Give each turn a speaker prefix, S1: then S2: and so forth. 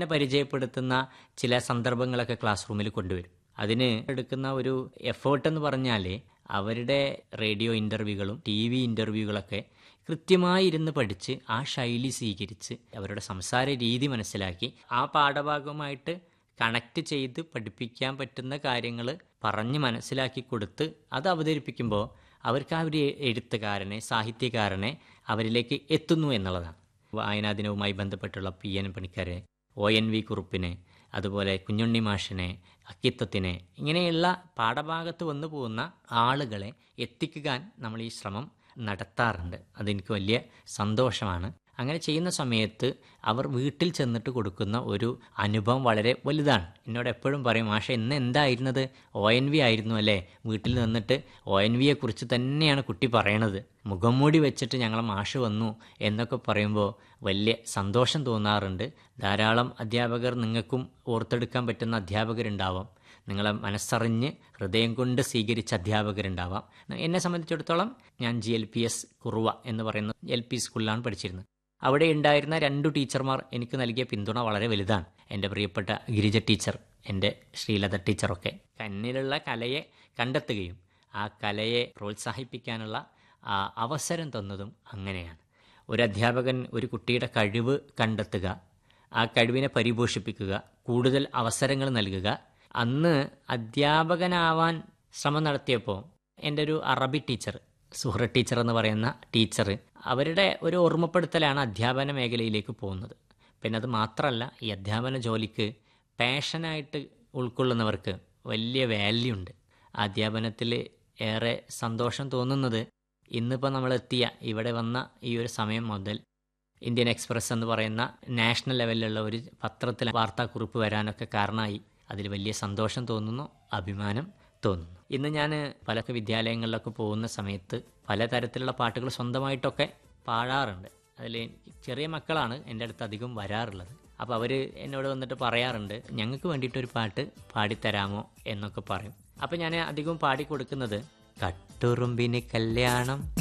S1: തന്നെ പരിചയപ്പെടുത്തുന്ന ചില സന്ദർഭങ്ങളൊക്കെ ക്ലാസ് റൂമിൽ കൊണ്ടുവരും അതിന് എടുക്കുന്ന ഒരു എഫേർട്ട് എന്ന് പറഞ്ഞാൽ അവരുടെ റേഡിയോ ഇൻ്റർവ്യൂകളും ടി വി ഇൻ്റർവ്യൂകളൊക്കെ കൃത്യമായി ഇരുന്ന് പഠിച്ച് ആ ശൈലി സ്വീകരിച്ച് അവരുടെ സംസാര രീതി മനസ്സിലാക്കി ആ പാഠഭാഗവുമായിട്ട് കണക്ട് ചെയ്ത് പഠിപ്പിക്കാൻ പറ്റുന്ന കാര്യങ്ങൾ പറഞ്ഞ് മനസ്സിലാക്കി കൊടുത്ത് അത് അവതരിപ്പിക്കുമ്പോൾ അവർക്ക് ആ ഒരു എഴുത്തുകാരനെ സാഹിത്യകാരനെ അവരിലേക്ക് എത്തുന്നു എന്നുള്ളതാണ് വായനാ ദിനവുമായി ബന്ധപ്പെട്ടുള്ള പി എൻ പണിക്കരെ ഒ എൻ വി കുറുപ്പിനെ അതുപോലെ കുഞ്ഞുണ്ണി മാഷിനെ അക്കിത്തത്തിനെ ഇങ്ങനെയുള്ള പാഠഭാഗത്ത് വന്നു പോകുന്ന ആളുകളെ എത്തിക്കാൻ നമ്മൾ ഈ ശ്രമം നടത്താറുണ്ട് അതെനിക്ക് വലിയ സന്തോഷമാണ് അങ്ങനെ ചെയ്യുന്ന സമയത്ത് അവർ വീട്ടിൽ ചെന്നിട്ട് കൊടുക്കുന്ന ഒരു അനുഭവം വളരെ വലുതാണ് എന്നോട് എപ്പോഴും പറയും മാഷ ഇന്ന് എന്തായിരുന്നത് ഒ എൻ വി ആയിരുന്നു അല്ലേ വീട്ടിൽ നിന്നിട്ട് ഒ എൻ വിയെ കുറിച്ച് തന്നെയാണ് കുട്ടി പറയണത് മുഖംമൂടി വെച്ചിട്ട് ഞങ്ങളെ മാഷ് വന്നു എന്നൊക്കെ പറയുമ്പോൾ വലിയ സന്തോഷം തോന്നാറുണ്ട് ധാരാളം അധ്യാപകർ നിങ്ങൾക്കും ഓർത്തെടുക്കാൻ പറ്റുന്ന അധ്യാപകരുണ്ടാവാം നിങ്ങളെ മനസ്സറിഞ്ഞ് ഹൃദയം കൊണ്ട് സ്വീകരിച്ച അധ്യാപകരുണ്ടാവാം എന്നെ സംബന്ധിച്ചിടത്തോളം ഞാൻ G L P S Kuruva എന്ന് പറയുന്ന എൽ പി സ്കൂളിലാണ് പഠിച്ചിരുന്നത് അവിടെ ഉണ്ടായിരുന്ന രണ്ടു ടീച്ചർമാർ എനിക്ക് നൽകിയ പിന്തുണ വളരെ വലുതാണ് എൻ്റെ പ്രിയപ്പെട്ട ഗിരിജ ടീച്ചർ എൻ്റെ ശ്രീലത ടീച്ചറൊക്കെ കണ്ണിലുള്ള കലയെ കണ്ടെത്തുകയും ആ കലയെ പ്രോത്സാഹിപ്പിക്കാനുള്ള ആ അവസരം തന്നതും അങ്ങനെയാണ് ഒരു അധ്യാപകൻ ഒരു കുട്ടിയുടെ കഴിവ് കണ്ടെത്തുക ആ കഴിവിനെ പരിപോഷിപ്പിക്കുക കൂടുതൽ അവസരങ്ങൾ നൽകുക അന്ന് അധ്യാപകനാവാൻ ശ്രമം നടത്തിയപ്പോൾ എൻ്റെ ഒരു അറബി ടീച്ചർ സുഹൃ ടീച്ചർ എന്ന് പറയുന്ന ടീച്ചർ അവരുടെ ഒരു ഓർമ്മപ്പെടുത്തലാണ് അധ്യാപന മേഖലയിലേക്ക് പോകുന്നത് പിന്നെ അത് മാത്രമല്ല ഈ അധ്യാപന ജോലിക്ക് പാഷനായിട്ട് ഉൾക്കൊള്ളുന്നവർക്ക് വലിയ വാല്യൂ ഉണ്ട് അധ്യാപനത്തിൽ ഏറെ സന്തോഷം തോന്നുന്നത് ഇന്നിപ്പോൾ നമ്മളെത്തിയ ഇവിടെ വന്ന ഈ ഒരു സമയം മുതൽ ഇന്ത്യൻ എക്സ്പ്രസ് എന്ന് പറയുന്ന നാഷണൽ ലെവലിലുള്ള ഒരു പത്രത്തിൽ വാർത്താക്കുറിപ്പ് വരാനൊക്കെ കാരണമായി അതിൽ വലിയ സന്തോഷം തോന്നുന്നു അഭിമാനം തോന്നുന്നു ഇന്ന് ഞാൻ പല വിദ്യാലയങ്ങളിലൊക്കെ പോകുന്ന സമയത്ത് പലതരത്തിലുള്ള പാട്ടുകൾ സ്വന്തമായിട്ടൊക്കെ പാടാറുണ്ട് അതിൽ ചെറിയ മക്കളാണ് എൻ്റെ അടുത്ത് അധികം വരാറുള്ളത് അപ്പോൾ അവർ എന്നോട് വന്നിട്ട് പറയാറുണ്ട് ഞങ്ങൾക്ക് വേണ്ടിയിട്ടൊരു പാട്ട് പാടിത്തരാമോ എന്നൊക്കെ പറയും അപ്പോൾ ഞാൻ അധികം പാടിക്കൊടുക്കുന്നത് കട്ടുറുമ്പിന് കല്യാണം